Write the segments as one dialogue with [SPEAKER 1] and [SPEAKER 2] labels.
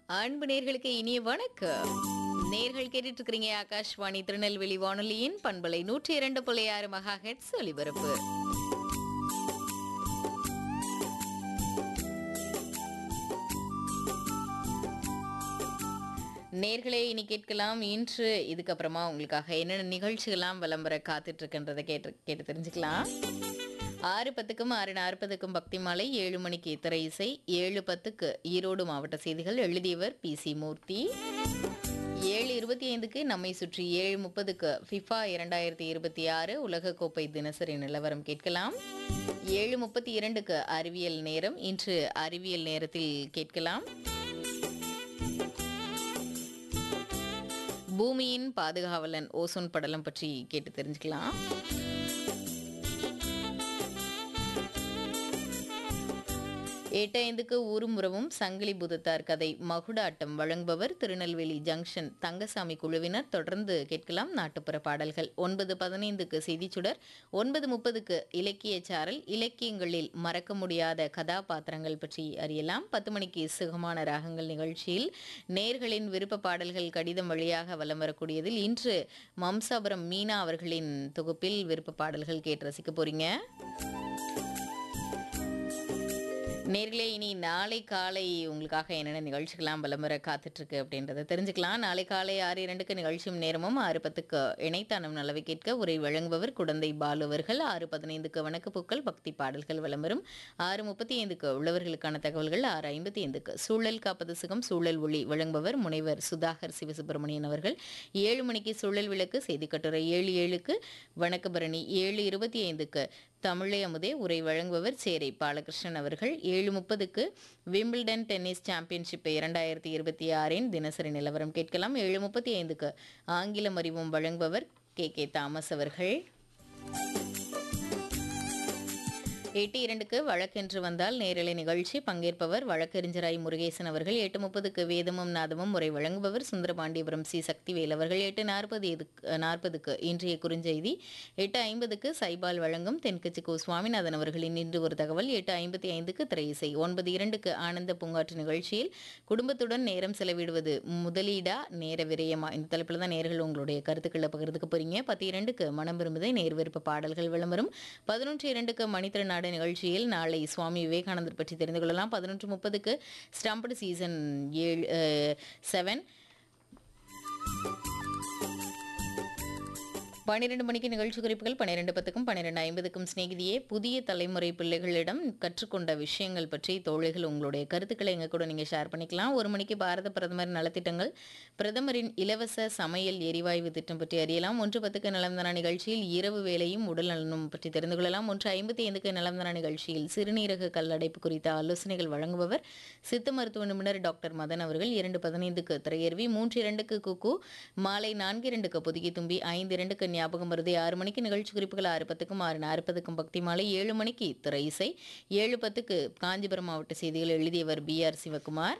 [SPEAKER 1] அன்பு நேர்களுக்கு இனிய வணக்கம் நேர்கள் கேட்டுட்டு இருக்கிறீங்க ஆகாஷ்வாணி திருநெல்வேலி வானொலியின் பண்பலை நூற்றி இரண்டு புள்ளி ஆறு மகா ஹெட்ஸ் ஒலிபரப்பு நேர்களே இனி கேட்கலாம் இன்று இதுக்கப்புறமா உங்களுக்காக என்னென்ன நிகழ்ச்சிகள்லாம் விளம்பர காத்துட்டு இருக்குன்றதை கேட்டு கேட்டு தெரிஞ்சுக்கலாம் ஆறு பத்துக்கும் ஆறு நாற்பதுக்கும் பக்தி மாலை ஏழு மணிக்கு திரை இசை ஏழு பத்துக்கு ஈரோடு மாவட்ட செய்திகள் எழுதியவர் பி சி மூர்த்தி ஏழு இருபத்தி ஐந்துக்கு நம்மை சுற்றி ஏழு முப்பதுக்கு ஃபிஃபா இரண்டாயிரத்தி இருபத்தி ஆறு உலகக்கோப்பை தினசரி நிலவரம் கேட்கலாம் ஏழு முப்பத்தி இரண்டுக்கு அறிவியல் நேரம் இன்று அறிவியல் நேரத்தில் கேட்கலாம் பூமியின் பாதுகாவலன் ஓசோன் படலம் பற்றி கேட்டு தெரிஞ்சுக்கலாம் எட்டு ஐந்துக்கு ஊருமுறவும் சங்கிலி புதத்தார் கதை மகுடாட்டம் வழங்குபவர் திருநெல்வேலி ஜங்ஷன் தங்கசாமி குழுவினர் தொடர்ந்து கேட்கலாம் நாட்டுப்புற பாடல்கள் ஒன்பது பதினைந்துக்கு செய்திச்சுடர் ஒன்பது முப்பதுக்கு இலக்கிய சாரல் இலக்கியங்களில் மறக்க முடியாத கதாபாத்திரங்கள் பற்றி அறியலாம் பத்து மணிக்கு சுகமான ராகங்கள் நிகழ்ச்சியில் நேர்களின் விருப்ப பாடல்கள் கடிதம் வழியாக வலம் வரக்கூடியதில் இன்று மம்சாபுரம் மீனா அவர்களின் தொகுப்பில் விருப்ப பாடல்கள் கேட்டு ரசிக்க போறீங்க நேர்களே இனி நாளை காலை உங்களுக்காக என்னென்ன நிகழ்ச்சிகள்லாம் விளம்பர காத்துட்ருக்கு அப்படின்றத தெரிஞ்சுக்கலாம் நாளை காலை ஆறு இரண்டுக்கு நிகழ்ச்சியும் நேரமும் ஆறு பத்துக்கு இணைத்தானம் நலவை கேட்க உரை வழங்குபவர் குடந்தை பாலு அவர்கள் ஆறு பதினைந்துக்கு வணக்கப்பூக்கள் பக்தி பாடல்கள் விளம்பரம் ஆறு முப்பத்தி ஐந்துக்கு உள்ளவர்களுக்கான தகவல்கள் ஆறு ஐம்பத்தி ஐந்துக்கு சூழல் காப்பது சுகம் சூழல் ஒளி வழங்குபவர் முனைவர் சுதாகர் சிவசுப்பிரமணியன் அவர்கள் ஏழு மணிக்கு சூழல் விளக்கு செய்தி கட்டுரை ஏழு ஏழுக்கு வணக்கபரணி ஏழு இருபத்தி ஐந்துக்கு தமிழை அமுதே உரை வழங்குபவர் சேரை பாலகிருஷ்ணன் அவர்கள் ஏழு முப்பதுக்கு விம்பிள்டன் டென்னிஸ் சாம்பியன்ஷிப் இரண்டாயிரத்தி இருபத்தி ஆறின் தினசரி நிலவரம் கேட்கலாம் ஏழு முப்பத்தி ஐந்துக்கு ஆங்கிலம் அறிவும் வழங்குபவர் கே கே தாமஸ் அவர்கள் எட்டு இரண்டுக்கு வழக்கென்று வந்தால் நேரலை நிகழ்ச்சி பங்கேற்பவர் வழக்கறிஞராய் முருகேசன் அவர்கள் எட்டு முப்பதுக்கு வேதமும் நாதமும் முறை வழங்குபவர் சுந்தரபாண்டியபுரம் சி சக்திவேல் அவர்கள் எட்டு நாற்பது நாற்பதுக்கு இன்றைய குறுஞ்செய்தி எட்டு ஐம்பதுக்கு சைபால் வழங்கும் தென்கட்சி கோ சுவாமிநாதன் அவர்களின் இன்று ஒரு தகவல் எட்டு ஐம்பத்தி ஐந்துக்கு திரை இசை ஒன்பது இரண்டுக்கு ஆனந்த பூங்காற்று நிகழ்ச்சியில் குடும்பத்துடன் நேரம் செலவிடுவது முதலீடா நேர விரயமா இந்த தலைப்பில் தான் நேர்கள் உங்களுடைய கருத்துக்களை பகிர்ந்துக்க போறீங்க பத்து இரண்டுக்கு மனம் விரும்புதை நேர் விருப்ப பாடல்கள் விளம்பரம் பதினொன்று இரண்டுக்கு மணித்திறனாடு நிகழ்ச்சியில் நாளை சுவாமி விவேகானந்தர் பற்றி தெரிந்து கொள்ளலாம் பதினொன்று முப்பதுக்கு ஸ்டம்படு சீசன் ஏழு செவன் பன்னிரெண்டு மணிக்கு நிகழ்ச்சி குறிப்புகள் பன்னிரெண்டு பத்துக்கும் பன்னிரெண்டு ஐம்பதுக்கும் சிநேகிதியே புதிய தலைமுறை பிள்ளைகளிடம் கற்றுக்கொண்ட விஷயங்கள் பற்றி தோழிகள் உங்களுடைய கருத்துக்களை எங்க கூட நீங்கள் ஷேர் பண்ணிக்கலாம் ஒரு மணிக்கு பாரத பிரதமர் நலத்திட்டங்கள் பிரதமரின் இலவச சமையல் எரிவாயு திட்டம் பற்றி அறியலாம் ஒன்று பத்துக்கு நலம்தான நிகழ்ச்சியில் இரவு வேலையும் உடல் நலனும் பற்றி தெரிந்து கொள்ளலாம் ஒன்று ஐம்பத்தி ஐந்துக்கு நலம்தான நிகழ்ச்சியில் சிறுநீரக கல்லடைப்பு குறித்த ஆலோசனைகள் வழங்குபவர் சித்த மருத்துவ நிபுணர் டாக்டர் மதன் அவர்கள் இரண்டு பதினைந்துக்கு திரையருவி மூன்று இரண்டுக்கு குக்கு மாலை நான்கு இரண்டுக்கு புதுகி தும்பி ஐந்து இரண்டுக்கு ஞாபகம் வருது ஆறு மணிக்கு நிகழ்ச்சி குறிப்புகள் ஆறு பத்துக்கும் ஆறு நாற்பதுக்கும் பக்தி மாலை ஏழு மணிக்கு திரை இசை ஏழு பத்துக்கு காஞ்சிபுரம் மாவட்ட செய்திகள் எழுதியவர் பி ஆர் சிவகுமார்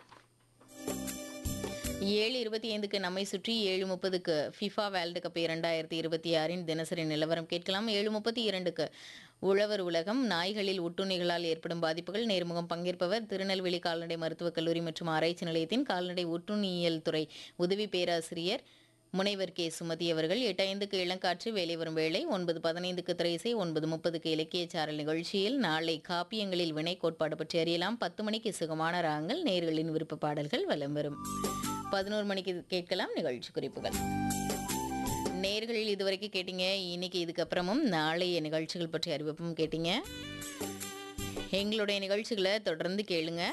[SPEAKER 1] ஏழு இருபத்தி ஐந்துக்கு நம்மை சுற்றி ஏழு முப்பதுக்கு ஃபிஃபா வேர்ல்டு கப் இரண்டாயிரத்தி இருபத்தி ஆறின் தினசரி நிலவரம் கேட்கலாம் ஏழு முப்பத்தி இரண்டுக்கு உழவர் உலகம் நாய்களில் ஒட்டுண்ணிகளால் ஏற்படும் பாதிப்புகள் நேர்முகம் பங்கேற்பவர் திருநெல்வேலி கால்நடை மருத்துவக் கல்லூரி மற்றும் ஆராய்ச்சி நிலையத்தின் கால்நடை ஒட்டுண்ணியல் துறை உதவி பேராசிரியர் முனைவர் கே சுமதி அவர்கள் எட்டு ஐந்துக்கு இளங்காற்று வேலை வரும் வேளை ஒன்பது பதினைந்துக்கு திரைசை ஒன்பது முப்பதுக்கு இலக்கிய சாரல் நிகழ்ச்சியில் நாளை காப்பியங்களில் வினை கோட்பாடு பற்றி அறியலாம் பத்து மணிக்கு சுகமான ராகங்கள் நேர்களின் விருப்ப பாடல்கள் வலம் வரும் பதினோரு மணிக்கு கேட்கலாம் நிகழ்ச்சி குறிப்புகள் நேர்களில் இதுவரைக்கும் கேட்டீங்க இன்னைக்கு இதுக்கப்புறமும் நாளைய நிகழ்ச்சிகள் பற்றி அறிவிப்பும் கேட்டீங்க எங்களுடைய நிகழ்ச்சிகளை தொடர்ந்து கேளுங்க